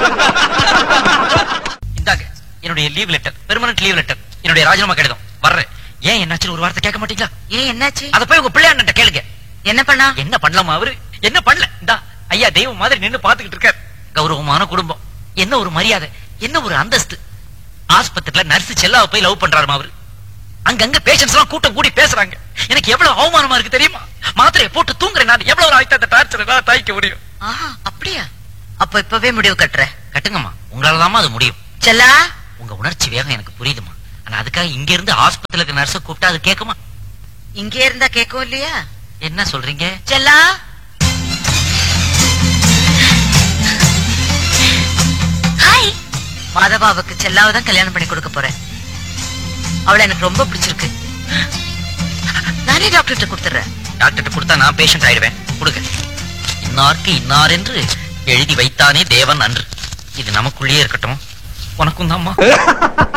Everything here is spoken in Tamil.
இந்தாங்க என்னுடைய leave letter permanent leave letter என்னுடைய ராஜினாமா கடிதம் வர்றேன் ஏன் என்னாச்சு ஒரு வார்த்தை கேட்க மாட்டீங்களா ஏன் என்னாச்சு அத போய் உங்க பிள்ளையாண்ட கேளுங்க என்ன பண்ணா என்ன பண்ணலாமா அவரு என்ன பண்ணல இந்தா ஐயா தெய்வம் மாதிரி நின்னு பாத்துக்கிட்டு இருக்காரு கௌரவமான குடும்பம் என்ன ஒரு மரியாதை என்ன ஒரு அந்தஸ்து ஆஸ்பத்திரியில நர்ஸ் செல்லாவை போய் லவ் பண்றாருமா அவரு அங்கங்க பேஷன்ஸ் எல்லாம் கூட்டம் கூடி பேசுறாங்க எனக்கு எவ்வளவு அவமானமா இருக்கு தெரியுமா மாத்திரையை போட்டு தூங்குறேன் நான் எவ்வளவு நாளைக்கு அந்த டார்ச்சர் எல்லாம் தாய்க்க முடியும் ஆஹா அப்படியா அப்ப இப்பவே முடிவு கட்டுற கட்டுங்கம்மா உங்களாலதாம்மா அது முடியும் செல்லா உங்க உணர்ச்சி வேகம் எனக்கு புரியுதுமா ஆனா அதுக்காக இங்க இருந்து ஆஸ்பத்திரியில இருக்க நர்ஸ கூப்பிட்டா அது கேக்குமா இங்கே இருந்தா கேட்கவும் இல்லையா என்ன சொல்றீங்க செல்லா ஹாய் மாதவாவுக்கு செல்லாவை தான் கல்யாணம் பண்ணி கொடுக்க போறேன் அவளை எனக்கு ரொம்ப பிடிச்சிருக்கு நானே டாக்டர்கிட்ட கொடுத்துறேன் டாக்டர் கொடுத்தா நான் பேஷண்ட் ஆயிடுவேன் கொடுங்க இன்னார்க்கு இன்னார் என்று எழுதி வைத்தானே தேவன் அன்று இது நமக்குள்ளேயே இருக்கட்டும் உனக்கும் தான்மா